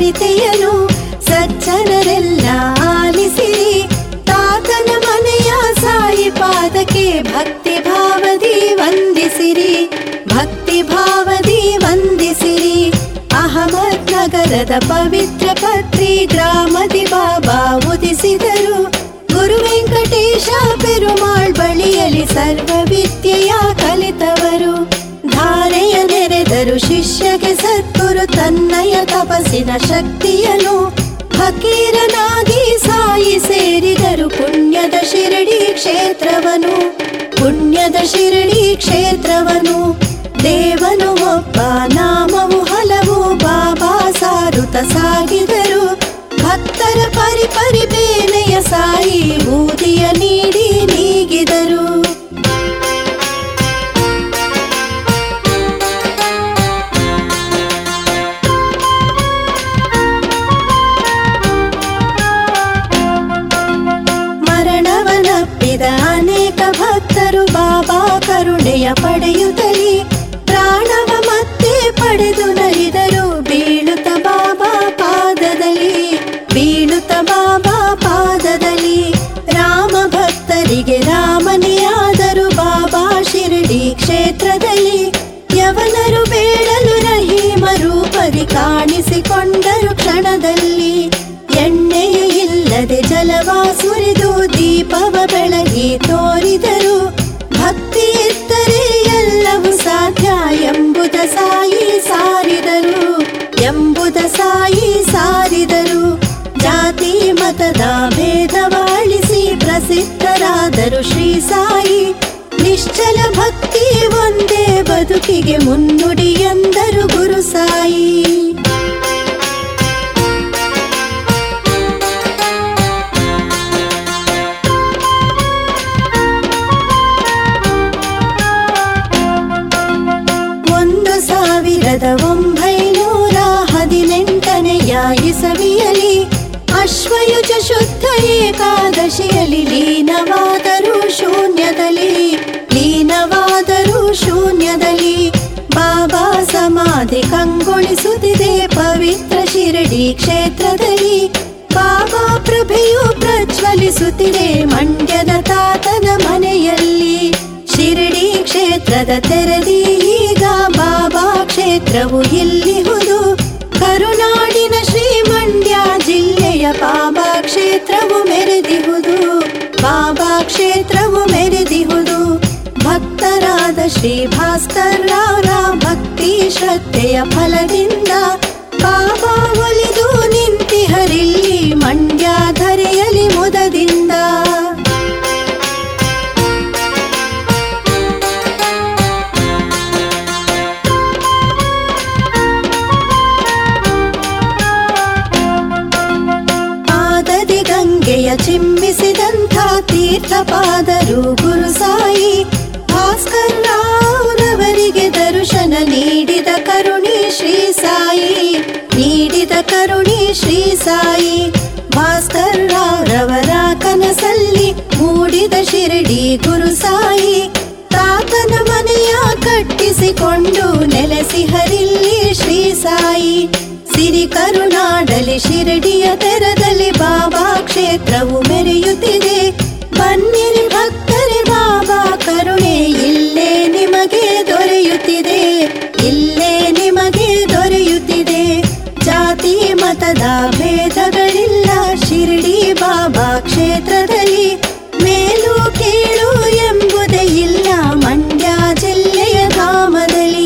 ಕವಿತೆಯನು ಸಜ್ಜನರೆಲ್ಲ ಆಲಿಸಿರಿ ತಾತನ ಮನೆಯ ಸಾಯಿ ಪಾದಕ್ಕೆ ಭಕ್ತಿ ಭಾವದಿ ವಂದಿಸಿರಿ ಭಕ್ತಿ ಭಾವದಿ ವಂದಿಸಿರಿ ಅಹಮದ್ ನಗರದ ಪವಿತ್ರ ಪತ್ರಿ ಗ್ರಾಮದಿ ಬಾಬಾ ಉದಿಸಿದರು ಗುರು ವೆಂಕಟೇಶ ಪೆರುಮಾಳ್ ಬಳಿಯಲ್ಲಿ ಸರ್ವ ವಿದ್ಯೆಯ ಕಲಿತವರು ಧಾರೆಯ ನೆರೆದರು ಶಿಷ್ಯಗೆ ಸದ್ಗುರು ತನ್ನಯ ತಪಸ್ಸಿನ ಶಕ್ತಿಯನು ಫಕೀರನಾಗಿ ಸಾಯಿ ಸೇರಿದರು ಪುಣ್ಯದ ಶಿರಡಿ ಕ್ಷೇತ್ರವನು ಪುಣ್ಯದ ಶಿರಡಿ ಕ್ಷೇತ್ರವನು ದೇವನು ಒಬ್ಬ ನಾಮವು ಹಲವು ಬಾಬಾ ಸಾರುತ ಸಾಗಿದರು ಭಕ್ತರ ಪರಿ ಪರಿ ಬೇನೆಯ ಸಾಯಿ ಬೂದಿಯ ನೀಡಿ ನೀಗಿದರು ಮರಣವನಪ್ಪಿದ ಅನೇಕ ಭಕ್ತರು ಬಾಬಾ ಕರುಣೆಯ ಪಡೆಯುತ್ತಲಿ ಪ್ರಾಣವ ಮತ್ತೆ ಪಡೆದು ನಲಿದರು ಬೀಳುತ್ತ ಬಾಬಾ ಪಾದದಲ್ಲಿ ಬೀಳುತ್ತ ಬಾಬಾ ಪಾದದಲ್ಲಿ ರಾಮ ಭಕ್ತರಿಗೆ ರಾಮನೆಯಾದರು ಬಾಬಾ ಶಿರಡಿ ಕ್ಷೇತ್ರದಲ್ಲಿ ಯವನರು ಬೇಡಲು ರಹೀಮ ರೂಪದಿ ಕಾಣಿಸಿಕೊಂಡರು ಕ್ಷಣದಲ್ಲಿ ಎಣ್ಣೆಯ ಇಲ್ಲದೆ ಜಲವ ಸುರಿದು ದೀಪವ ಬೆಳಗಿ ತೋರಿದರು ಭಕ್ತಿ ಇದ್ದರೆ ಎಲ್ಲವೂ ಸಾಧ್ಯ ಎಂಬುದ ಸಾಯಿ ಸಾರಿದರು ಎಂಬುದ ಸಾಯಿ ಸಾರಿದರು ಜಾತಿ ಮತದ ಭೇದವಾಳಿಸಿ ಪ್ರಸಿದ್ಧರಾದರು ಶ್ರೀ ಸಾಯಿ ನಿಶ್ಚಲ ಭಕ್ತಿ ಒಂದೇ ಬದುಕಿಗೆ ಮುನ್ನುಡಿ ಎಂದರು ಗುರು ಸಾಯಿ ಒಂದು ಸಾವಿರದ ಒಂಬೈನೂರ ಹದಿನೆಂಟನೆಯ ಇಸವಿಯಲಿ ಅಶ್ವಯುಜ ಶುದ್ಧ ಏಕಾದಶಿಯಲ್ಲಿ ಲೀನವಾದರು ಶೂನ್ಯದಲ್ಲಿ ಲೀನವಾದರು ಶೂನ್ಯದಲ್ಲಿ ಬಾಬಾ ಸಮಾಧಿ ಕಂಗೊಳಿಸುತ್ತಿದೆ ಪವಿತ್ರ ಶಿರಡಿ ಕ್ಷೇತ್ರದಲ್ಲಿ ಬಾಬಾ ಪ್ರಭೆಯು ಪ್ರಜ್ವಲಿಸುತ್ತಿದೆ ಮಂಡ್ಯದ ತಾತನ ಮನೆಯಲ್ಲಿ ಶಿರಡಿ ಕ್ಷೇತ್ರದ ತೆರದಿ ಈಗ ಬಾಬಾ ಕ್ಷೇತ್ರವು ಇಲ್ಲಿಹುದು ಕರುನಾಡಿನ ಶ್ರೀ ಮಂಡ್ಯ ಜಿಲ್ಲೆಯ ಬಾಬಾ ಕ್ಷೇತ್ರವು ಮೆರೆದಿಹುದು ಬಾಬಾ ಕ್ಷೇತ್ರವು ಮೆರೆದಿಹುದು ಭಕ್ತರಾದ ಶ್ರೀ ಭಾಸ್ಕರ್ ರಾವ್ರ ಭಕ್ತಿ ಶ್ರದ್ಧೆಯ ಫಲದಿಂದ ಬಾಬಾ ಒಲಿದು ನಿಂತಿಹರಿಲ್ಲಿ ಮಂಡ್ಯ ಧರೆಯಲಿ ಮುದದಿಂದ ಪಾದದಿ ಗಂಗೆಯ ಚಿಮ್ಮಿಸಿದಂಥ ತೀರ್ಥಪಾದರು ಗುರು ಸಾಯಿ ಭಾಸ್ಕರ್ ರಾವ್ರವರಿಗೆ ದರ್ಶನ ನೀಡಿದ ಕರುಣಿ ಶ್ರೀ ಸಾಯಿ ನೀಡಿದ ಕರುಣಿ ಶ್ರೀ ಸಾಯಿ ಭಾಸ್ಕರ್ ರಾವ್ರವರ ಕನಸಲ್ಲಿ ಮೂಡಿದ ಶಿರಡಿ ಗುರು ಸಾಯಿ ತಾತನ ಮನೆಯ ಕಟ್ಟಿಸಿಕೊಂಡು ನೆಲೆಸಿ ಹರಿಲ್ಲಿ ಶ್ರೀ ಸಾಯಿ ಸಿರಿ ಕರುನಾಡಲಿ ಶಿರಡಿಯ ತೆರದಲ್ಲಿ ಬಾಬಾ ಕ್ಷೇತ್ರವು ಮೆರೆಯುತ್ತಿದೆ ಬನ್ನಿರಿ ಭಕ್ತರೆ ಬಾಬಾ ಕರುಣೆ ಇಲ್ಲೇ ನಿಮಗೆ ದೊರೆಯುತ್ತಿದೆ ಇಲ್ಲೇ ನಿಮಗೆ ದೊರೆಯುತ್ತಿದೆ ಜಾತಿ ಮತದ ಭೇದಗಳಿಲ್ಲ ಶಿರಡಿ ಬಾಬಾ ಕ್ಷೇತ್ರದಲ್ಲಿ ಮೇಲು ಕೀಳು ಎಂಬುದೇ ಇಲ್ಲ ಮಂಡ್ಯ ಜಿಲ್ಲೆಯ ಧಾಮದಲ್ಲಿ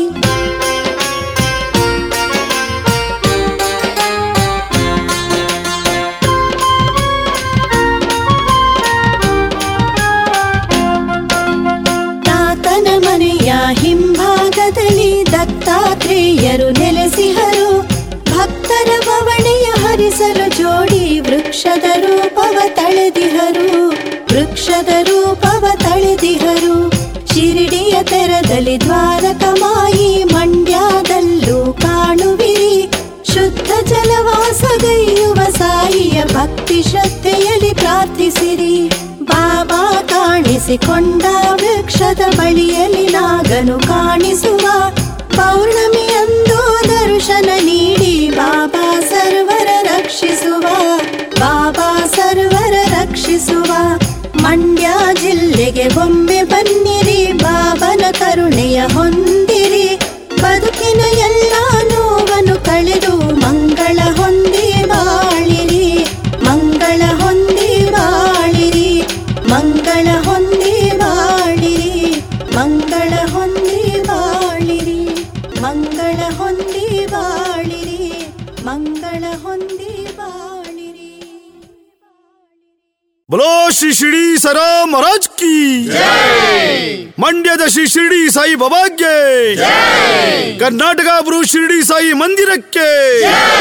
ತಾತನ ಮನೆಯ ಹಿಂಭಾಗದಲ್ಲಿ ದತ್ತಾತ್ರೇಯರು ನೆಲೆಸಿಹರು ಭಕ್ತರ ಬವಣೆಯ ಹರಿಸಲು ಜೋಡಿ ವೃಕ್ಷದ ರೂಪವ ತಳೆದಿಹರು ವೃಕ್ಷದ ರೂಪವ ತಳೆದಿಹರು ಶಿರಡಿಯ ತೆರದಲ್ಲಿ ದ್ವಾರಕಮಾಯಿ ಮಂಡ್ಯದಲ್ಲೂ ಕಾಣುವಿರಿ ಶುದ್ಧ ಜಲವಾಸಗೈಯುವ ಸಾಯಿಯ ಭಕ್ತಿ ಶ್ರದ್ಧೆಯಲ್ಲಿ ಪ್ರಾರ್ಥಿಸಿರಿ ಬಾಬಾ ಕಾಣಿಸಿಕೊಂಡ ವೃಕ್ಷದ ಬಳಿಯಲ್ಲಿ ನಾಗನು ಕಾಣಿಸುವ ಪೌರ್ಣಮಿಯಂದು ದರ್ಶನ ನೀಡಿ ಬಾಬಾ ಸ ಬಲೋ ಶ್ರೀ ಶಿಡಿ ಸರಾ ಮಹಾರಾಜ್ ಕಿ ಮಂಡ್ಯದ ಶ್ರೀ ಶಿರಡಿ ಸಾಯಿ ಬಾಬಾಗೆ ಕರ್ನಾಟಕ ಬ್ರೂ ಶಿರಡಿ ಸಾಯಿ ಮಂದಿರಕ್ಕೆ